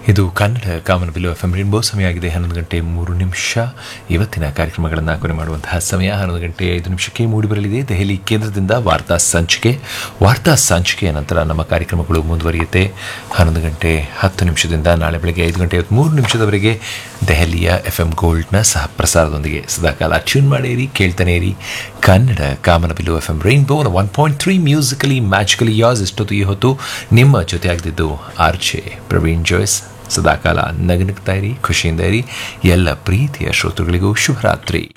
ಇದು ಕನ್ನಡ ಕಾಮನಬಿಲ್ಲು F M rainbow ಸಮಯ ಆಗಿದೆ ಹನ್ನೊಂದು ಗಂಟೆ ಮೂರು ನಿಮಿಷ ಇವತ್ತಿನ ಕಾರ್ಯಕ್ರಮಗಳನ್ನು ಕೊನೆ ಮಾಡುವಂತಹ ಸಮಯ ಹನ್ನೊಂದು ಗಂಟೆ ಐದು ನಿಮಿಷಕ್ಕೆ ಮೂಡಿಬರಲಿದೆ ದೆಹಲಿ ಕೇಂದ್ರದಿಂದ ವಾರ್ತಾ ಸಂಚಿಕೆ ವಾರ್ತಾ ಸಂಚಿಕೆಯ ನಂತರ ನಮ್ಮ ಕಾರ್ಯಕ್ರಮಗಳು ಮುಂದುವರಿಯುತ್ತೆ ಹನ್ನೊಂದು ಗಂಟೆ ಹತ್ತು ನಿಮಿಷದಿಂದ ನಾಳೆ ಬೆಳಗ್ಗೆ ಐದು ಗಂಟೆ ಮೂರು ನಿಮಿಷದವರೆಗೆ ದೆಹಲಿಯ ಎಫ್ ಎಂ ಗೋಲ್ಡ್ನ ಸಹ ಪ್ರಸಾರದೊಂದಿಗೆ ಸದಾಕಾಲ ಟ್ಯೂನ್ ಮಾಡಿರಿ ಕೇಳ್ತಾನೆ ಇರಿ ಕನ್ನಡ ಕಾಮನಬಿಲ್ಲು F M rainbow one point three musically magically ಯಾಸ್ ಇಷ್ಟೊತ್ತು ಈ ಹೊತ್ತು ನಿಮ್ಮ ಜೊತೆ ಆಗದಿದ್ದು ಆರ್ಚೆ ಪ್ರವೀಣ್ ಜೋಯ್ಸ್ ಸದಾಕಾಲ ನಗನಗ್ತಾ ಇರಿ ಖುಷಿಯಿಂದ ಇರಿ ಎಲ್ಲ ಪ್ರೀತಿಯ ಶ್ರೋತೃಗಳಿಗೂ ಶುಭರಾತ್ರಿ